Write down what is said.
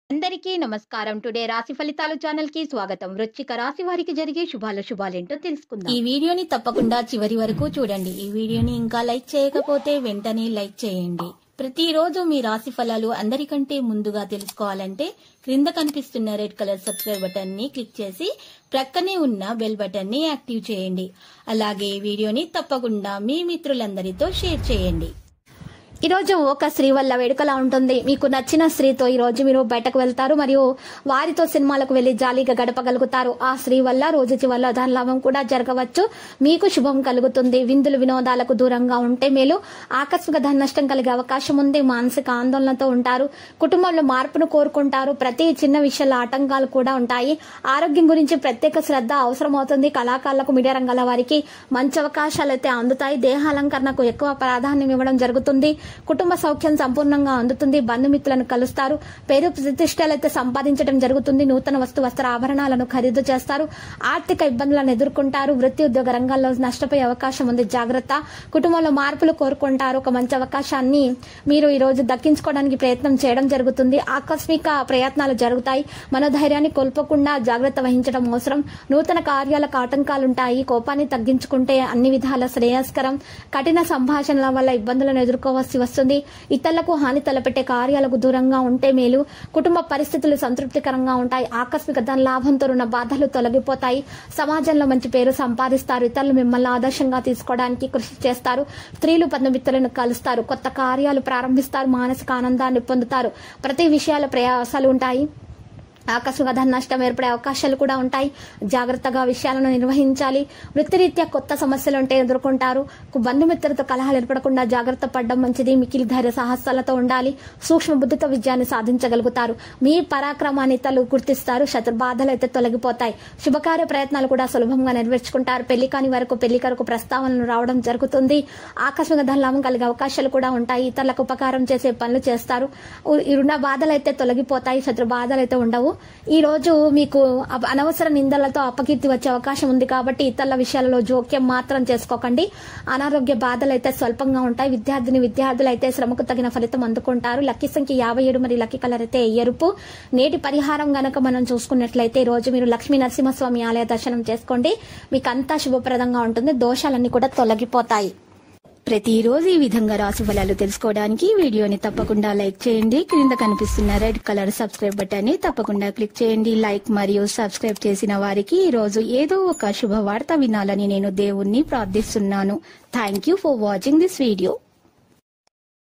అందరికీ నమస్కారం టుడే రాశి ఫలితాలు ఛానల్ కి స్వాగతం వృశ్చిక రాశి వారికి జరిగే శుభాల శుభాలేంటో తెలుసుకుందాం ఈ వీడియోని తప్పకుండా చివరి వరకు చూడండి ఈ వీడియోని ఇంకా లైక్ చేయకపోతే వెంటనే లైక్ చేయండి ప్రతిరోజు మీ రాశి ఫలాలు అందరికంటే ముందుగా తెలుసుకోవాలంటే క్రింద కనిపిస్తున్న రెడ్ కలర్ సబ్స్క్రైబ్ బటన్ ని క్లిక్ చేసి ప్రక్కనే ఉన్న బెల్ బటన్ ని యాక్టివ్ చేయండి అలాగే ఈ వీడియోని తప్పకుండా మీ మిత్రులందరితో షేర్ చేయండి ఈ రోజు ఒక స్త్రీ వల్ల వేడుకలా ఉంటుంది మీకు నచ్చిన స్త్రీతో ఈ రోజు మీరు బయటకు వెళ్తారు మరియు వారితో సినిమాలకు వెళ్లి జాలీగా గడపగలుగుతారు ఆ స్త్రీ వల్ల రోజు చివరిలో ధన లాభం కూడా జరగవచ్చు మీకు శుభం కలుగుతుంది విందులు వినోదాలకు దూరంగా ఉంటే మేలు ఆకస్మిక ధన నష్టం కలిగే అవకాశం ఉంది మానసిక ఆందోళనతో ఉంటారు కుటుంబంలో మార్పును కోరుకుంటారు ప్రతి చిన్న విషయంలో ఆటంకాలు కూడా ఉంటాయి ఆరోగ్యం గురించి ప్రత్యేక శ్రద్ధ అవసరమవుతుంది కళాకారులకు మీడియా రంగాల వారికి మంచి అవకాశాలు అయితే అందుతాయి దేహాలంకరణకు ఎక్కువ ప్రాధాన్యం ఇవ్వడం జరుగుతుంది కుటుంబ సౌఖ్యం సంపూర్ణంగా అందుతుంది బంధుమిత్రులను కలుస్తారు పేరు ప్రతిష్టలు అయితే సంపాదించడం జరుగుతుంది నూతన వస్తు వస్త్ర ఆభరణాలను ఖరీదు చేస్తారు ఆర్థిక ఇబ్బందులను ఎదుర్కొంటారు వృత్తి ఉద్యోగ రంగాల్లో నష్టపోయే అవకాశం ఉంది జాగ్రత్త కుటుంబంలో మార్పులు కోరుకుంటారు ఒక మంచి అవకాశాన్ని మీరు ఈ రోజు దక్కించుకోవడానికి ప్రయత్నం చేయడం జరుగుతుంది ఆకస్మిక ప్రయత్నాలు జరుగుతాయి మనోధైర్యాన్ని కోల్పోకుండా జాగ్రత్త వహించడం అవసరం నూతన కార్యాలకు ఆటంకాలు ఉంటాయి కోపాన్ని తగ్గించుకుంటే అన్ని విధాల శ్రేయస్కరం కఠిన సంభాషణల వల్ల ఇబ్బందులను ఎదుర్కోవాల్సి వస్తుంది ఇతరులకు హాని తలపెట్టే కార్యాలకు దూరంగా ఉంటే మేలు కుటుంబ పరిస్థితులు సంతృప్తికరంగా ఉంటాయి ఆకస్మిక ధన లాభంతో ఉన్న బాధలు తొలగిపోతాయి సమాజంలో మంచి పేరు సంపాదిస్తారు ఇతరులు మిమ్మల్ని ఆదర్శంగా తీసుకోవడానికి కృషి చేస్తారు స్త్రీలు బంధుమిత్రులను కలుస్తారు కొత్త కార్యాలు ప్రారంభిస్తారు మానసిక ఆనందాన్ని పొందుతారు ప్రతి విషయాల ప్రయాసాలు ఉంటాయి ఆకస్మిక ధన నష్టం ఏర్పడే అవకాశాలు కూడా ఉంటాయి జాగ్రత్తగా విషయాలను నిర్వహించాలి వృత్తిరీత్యా కొత్త సమస్యలు ఉంటే ఎదుర్కొంటారు బంధుమిత్రులతో కలహాలు ఏర్పడకుండా జాగ్రత్త పడడం మంచిది మికిలి ధైర్య సాహసాలతో ఉండాలి సూక్ష్మ బుద్ధితో విజయాన్ని సాధించగలుగుతారు మీ పరాక్రమాన్ని ఇతరులు గుర్తిస్తారు శత్రు బాధలు అయితే తొలగిపోతాయి శుభకార్య ప్రయత్నాలు కూడా సులభంగా నెరవేర్చుకుంటారు పెళ్లి కాని వరకు పెళ్లి కొరకు ప్రస్తావనలు రావడం జరుగుతుంది ఆకస్మిక ధన లాభం కలిగే అవకాశాలు కూడా ఉంటాయి ఇతరులకు ఉపకారం చేసే పనులు చేస్తారు ఉ- ఈ రుణ బాధలు అయితే తొలగిపోతాయి శత్రు బాధలు అయితే ఉండవు ఈ రోజు మీకు అప- అనవసర నిందలతో అపకీర్తి వచ్చే అవకాశం ఉంది కాబట్టి ఇతరుల విషయాలలో జోక్యం మాత్రం చేసుకోకండి అనారోగ్య బాధలు అయితే స్వల్పంగా ఉంటాయి విద్యార్థిని విద్యార్థులు అయితే శ్రమకు తగిన ఫలితం అందుకుంటారు లక్కీ సంఖ్య యాభై ఏడు మరి లక్కీ కలర్ అయితే ఎరుపు నేటి పరిహారం గనక మనం చూసుకున్నట్లయితే ఈ రోజు మీరు లక్ష్మీ నరసింహస్వామి ఆలయ దర్శనం చేసుకోండి మీకు అంతా శుభప్రదంగా ఉంటుంది దోషాలన్నీ కూడా తొలగిపోతాయి ప్రతిరోజు ఈ విధంగా రాశి ఫలాలు తెలుసుకోవడానికి ఈ వీడియోని తప్పకుండా లైక్ చేయండి క్రింద కనిపిస్తున్న రెడ్ కలర్ సబ్స్క్రైబ్ బటన్ ని తప్పకుండా క్లిక్ చేయండి లైక్ మరియు సబ్స్క్రైబ్ చేసిన వారికి ఈ రోజు ఏదో ఒక శుభవార్త వినాలని నేను దేవుణ్ణి ప్రార్థిస్తున్నాను thank you for watching this video